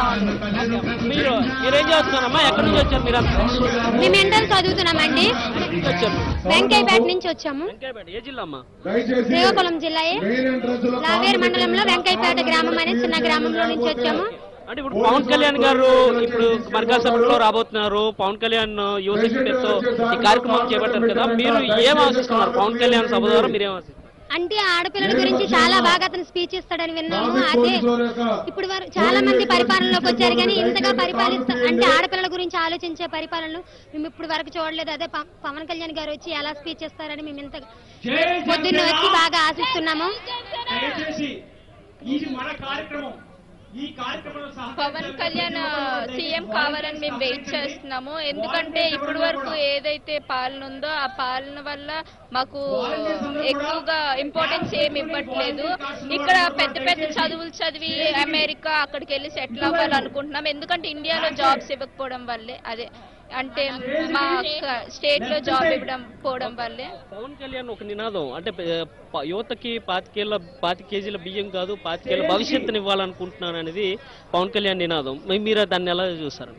బాగుంది మీరు మీరేం చేస్తున్నారమ్మా ఎక్కడి నుంచి వచ్చారు మీరు మేము ఇంటర్ చదువుతున్నామండి వచ్చారు వెంకయ్యపేట నుంచి వచ్చాము వెంకయ్యపేట ఏ జిల్లా అమ్మా శ్రీకాకుళం జిల్లాయే లావేరు మండలంలో వెంకయ్యపేట గ్రామం అనే చిన్న గ్రామంలో నుంచి వచ్చాము అంటే ఇప్పుడు పవన్ కళ్యాణ్ గారు ఇప్పుడు మర్గాసభలో రాబోతున్నారు పవన్ కళ్యాణ్ యువశక్తి పేరుతో ఈ కార్యక్రమం చేపట్టారు కదా మీరు ఏం ఆశిస్తున్నారు పవన్ కళ్యాణ్ సభ ద్వారా మీరు ఏం ఆశిస్తున్నారు అంటే ఆడపిల్లల గురించి చాలా బాగా అతను స్పీచ్ ఇస్తాడని విన్నాము అదే ఇప్పుడు వారు చాలా మంది పరిపాలనలోకి వచ్చారు కానీ ఇంతగా పరిపాలిస్తా అంటే ఆడపిల్లల గురించి ఆలోచించే పరిపాలనలు మేము ఇప్పుడు వరకు చూడలేదు అదే ప- పవన్ కళ్యాణ్ గారు వచ్చి ఎలా స్పీచ్ ఇస్తారని మేము ఇంత పొద్దున్న వచ్చి బాగా ఆశిస్తున్నాము దయచేసి ఇది మన కార్యక్రమం ఈ కార్యక్రమంలో సహకరించాలి. పవన్ కళ్యాణ్ సీఎం కావాలని మేము వెయిట్ చేస్తున్నాము ఎందుకంటే ఇప్పటి వరకు ఏదైతే పాలన ఉందో ఆ పాలన వల్ల మాకు ఎక్కువగా ఇంపార్టెన్స్ ఏమి ఇవ్వట్లేదు ఇక్కడ పెద్ద పెద్ద చదువులు చదివి అమెరికా అక్కడికి వెళ్ళి సెటిల్ అవ్వాలనుకుంటున్నాం ఎందుకంటే ఇండియాలో జాబ్స్ ఇవ్వకపోవడం వల్లే అదే అంటే మా స్టేట్ లో జాబ్ ఇవ్వడం పోవడం వల్లే పవన్ కళ్యాణ్ ఒక నినాదం అంటే ప- ప- యువతకి పాతికేళ్ల పాతి కేజీల బియ్యం కాదు పాతికేళ్ల భవిష్యత్తుని ఇవ్వాలనుకుంటున్నాను అనేది పవన్ కళ్యాణ్ నినాదం మరి మీరు దాన్ని ఎలా చూస్తారు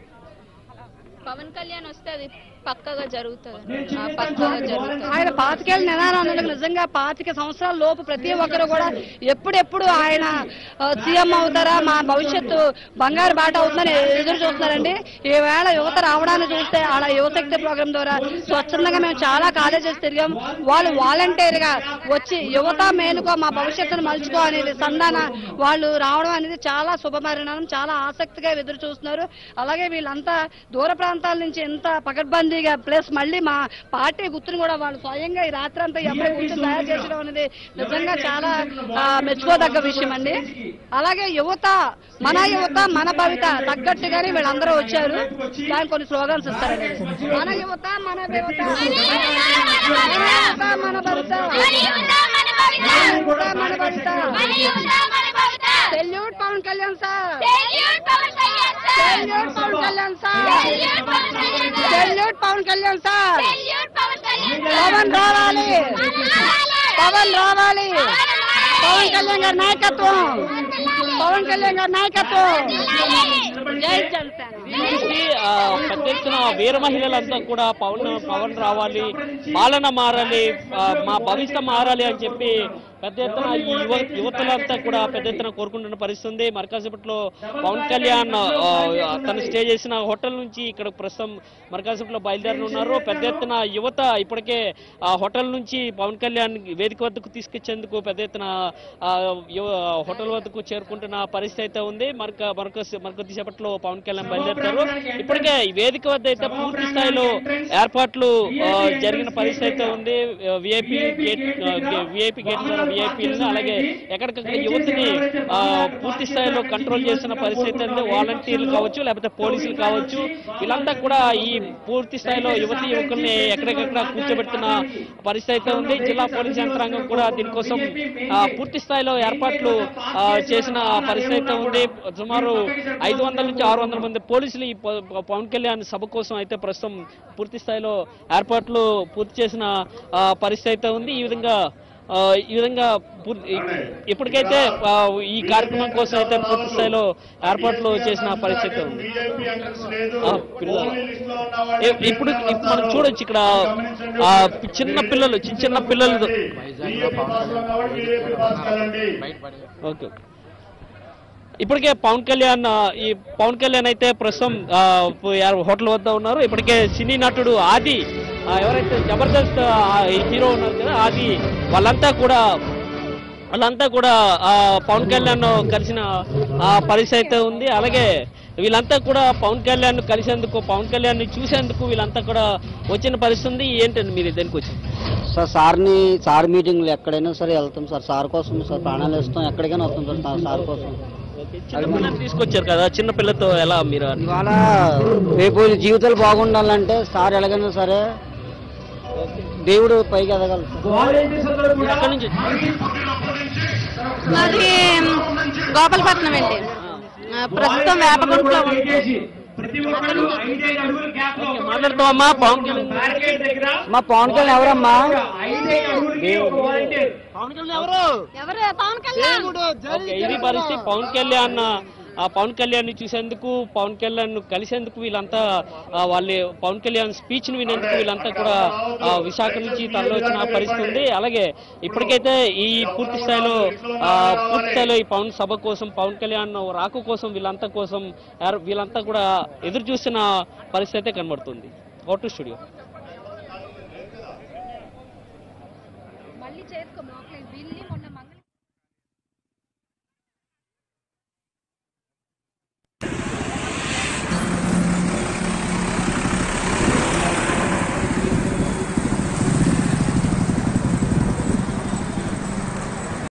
పవన్ కళ్యాణ్ వస్తే అది పక్కగా జరుగుతుంది ఆ, పక్కగా జరుగుతుంది ఆయన పాతికేళ్ళ నిదానానికి నిజంగా పాతిక సంవత్సరాల లోపు ప్రతి ఒక్కరు కూడా ఎప్పుడెప్పుడు ఆయన ఆ, సీఎం అవుతారా మా భవిష్యత్తు బంగారు బాట అవుతుందని ఎదురు చూస్తున్నారండి ఈవేళ యువత రావడాన్ని చూస్తే ఆడ యువశక్తి ప్రోగ్రాం ద్వారా స్వచ్ఛందంగా మేము చాలా కాలేజెస్ తిరిగాం వాళ్ళు వాలంటీర్ గా వచ్చి యువత మేలుకో మా భవిష్యత్తును మలుచుకో అనేది సంధాన వాళ్ళు రావడం అనేది చాలా శుభపరిణామం చాలా ఆసక్తిగా ఎదురు చూస్తున్నారు అలాగే వీళ్ళంతా దూర ప్రాంతాల నుంచి ఎంత పకడ్బందీగా ప్లస్ మళ్ళీ మా పార్టీ గుర్తును కూడా వాళ్ళు స్వయంగా ఈ రాత్రి అంతా ఎవరి కూర్చొని తయారు చేయడం అనేది నిజంగా చాలా ఆ, మెచ్చుకోదగ్గ విషయం అండి అలాగే యువత మన యువత మన భవిత తగ్గట్టుగానే వీళ్ళందరూ వచ్చారు దానికి కొన్ని స్లోగన్స్ ఇస్తారండి మన యువత మన యువత మన యువత మన భవిత మన యువత మన భవిత salute Pawan Kalyan sir salute Pawan Kalyan sir salute Pawan Kalyan sir Pawan రావాలి పవన్ రావాలి పవన్ కళ్యాణ్ గారి నాయకత్వం పవన్ కళ్యాణ్ గారి నాయకత్వం జై జనసేన చూసి ఆ, పెద్ద ఎత్తున వీర మహిళలంతా కూడా పవన్ పవన్ రావాలి పాలన మారాలి ఆ, మా భవిష్యత్ మారాలి అని చెప్పి పెద్ద ఎత్తున ఈ యువ యువతులంతా కూడా పెద్ద ఎత్తున కోరుకుంటున్న పరిస్థితి ఉంది మరకాసేపట్లో పవన్ కళ్యాణ్ ఆ, తను స్టే చేసిన హోటల్ నుంచి ఇక్కడ ప్రస్తుతం మరకాసేపట్లో బయలుదేరి ఉన్నారు పెద్ద ఎత్తున యువత ఇప్పటికే ఆ హోటల్ నుంచి పవన్ కళ్యాణ్ వేదిక వద్దకు తీసుకొచ్చేందుకు పెద్ద ఎత్తున ఆ, యువ- హోటల్ వద్దకు చేరుకుంటున్న పరిస్థితి అయితే ఉంది మరొక మరొక మరొక సేపట్లో పవన్ కళ్యాణ్ బయలుదేరుతారు ఇప్పటికే ఈ వేదిక వద్ద అయితే పూర్తి స్థాయిలో ఏర్పాట్లు ఆ, జరిగిన పరిస్థితి అయితే ఉంది విఐపి గేట్ విఐపి గేట్ ద్వారా విఐపీలను అలాగే ఎక్కడికక్కడ యువతిని ఆ, పూర్తి స్థాయిలో కంట్రోల్ చేస్తున్న పరిస్థితి ఉంది వాలంటీర్లు కావచ్చు లేకపోతే పోలీసులు కావచ్చు వీళ్ళంతా కూడా ఈ పూర్తి స్థాయిలో యువతి యువకుల్ని ఎక్కడికక్కడ కూర్చోబెడుతున్న పరిస్థితి అయితే ఉంది జిల్లా పోలీస్ యంత్రాంగం కూడా దీనికోసం ఆ, పూర్తి స్థాయిలో ఏర్పాట్లు ఆ, చేసిన పరిస్థితి అయితే ఉంది సుమారు ఐదు వందల నుంచి ఆరు వందల మంది పోలీసులు ఈ ప- ప- పవన్ కళ్యాణ్ సభ కోసం అయితే ప్రస్తుతం పూర్తి స్థాయిలో ఏర్పాట్లు పూర్తి చేసిన ఆ, పరిస్థితి అయితే ఉంది ఈ విధంగా ఆ, ఈ విధంగా పూర్తి ఇప్పటికైతే ఆ, ఈ కార్యక్రమం కోసం అయితే పూర్తి స్థాయిలో ఏర్పాట్లు చేసిన పరిస్థితి ఉంది ఆ, పిల్లలు. ఇ- ఇప్పుడు ఇప్పుడు మనం చూడొచ్చు ఇక్కడ ఆ, చిన్న పిల్లలు చిన్న చిన్న పిల్లలు ఓకే ఇప్పటికే పవన్ కళ్యాణ్ ఆ, ఈ పవన్ కళ్యాణ్ అయితే ప్రస్తుతం ఆ, పు- యార్ హోటల్ వద్ద ఉన్నారు ఇప్పటికే సినీ నటుడు ఆది ఆ, ఎవరైతే జబర్దస్త్ ఆ, ఈ హీరో ఉన్నారు కదా ఆది వాళ్ళంతా కూడా వాళ్ళంతా కూడా ఆ, పవన్ కళ్యాణ్ కలిసిన ఆ, పరిస్థితి అయితే ఉంది అలాగే వీళ్ళంతా కూడా పవన్ కళ్యాణ్ కలిసేందుకు పవన్ కళ్యాణ్ చూసేందుకు వీళ్ళంతా కూడా వచ్చిన పరిస్థితి ఉంది ఏంటండి మీరు దేనికి వచ్చి సార్ సార్ని సార్ మీటింగ్లు ఎక్కడైనా సరే వెళ్తాం సార్ సార్ కోసం సార్ ప్రాణాలు ఇస్తాం ఎక్కడికైనా వస్తాం సార్ సార్- సార్ కోసం చిన్న పిల్లల్ని తీసుకొచ్చారు కదా చిన్న పిల్లతో ఎలా మీరు ఇవాళ రేపు వీళ్ళ జీవితాలు బాగుండాలంటే సార్ ఎలాగైనా సరే దేవుడు పైకి ఎదగలరు సార్ మీరు ఎక్కడి నుంచి మాది గోపాలపట్నం అండి ఆ, ప్రస్తుతం వేపగుంట్లో ప్రతి ఒక్కరు ఐదైదు అడుగుల గ్యాప్ లో మాట్లాడుతావమ్మా పవన్ కళ్యాణ్ బ్యారికేడ్ దగ్గర మా పవన్ కళ్యాణ్ ఎవరమ్మా ఐదైదు అడుగులకి ఒక వాలంటీర్ ఎవరు పవన్ కళ్యాణ్ ఓకే, ఇది పరిస్థితి పవన్ కళ్యాణ్ ఆ పవన్ కళ్యాణ్ ని చూసేందుకు పవన్ కళ్యాణ్ ను కలిసేందుకు వీళ్ళంతా ఆ, వాళ్ళ పవన్ కళ్యాణ్ స్పీచ్ ని వినేందుకు వీళ్ళంతా కూడా ఆ, విశాఖ నుంచి తరలి వచ్చిన పరిస్థితి ఉంది అలాగే ఇప్పటికైతే ఈ పూర్తి స్థాయిలో ఆ, పూర్తి స్థాయిలో ఈ పవన్ సభ కోసం పవన్ కళ్యాణ్ రాక కోసం వీళ్ళంతా కోసం ఎవరు- వీళ్ళంతా కూడా ఎదురు చూస్తున్న పరిస్థితి అయితే కనబడుతుంది ఓటు స్టూడియో మళ్ళీ చేసుకో మొన్న మంగ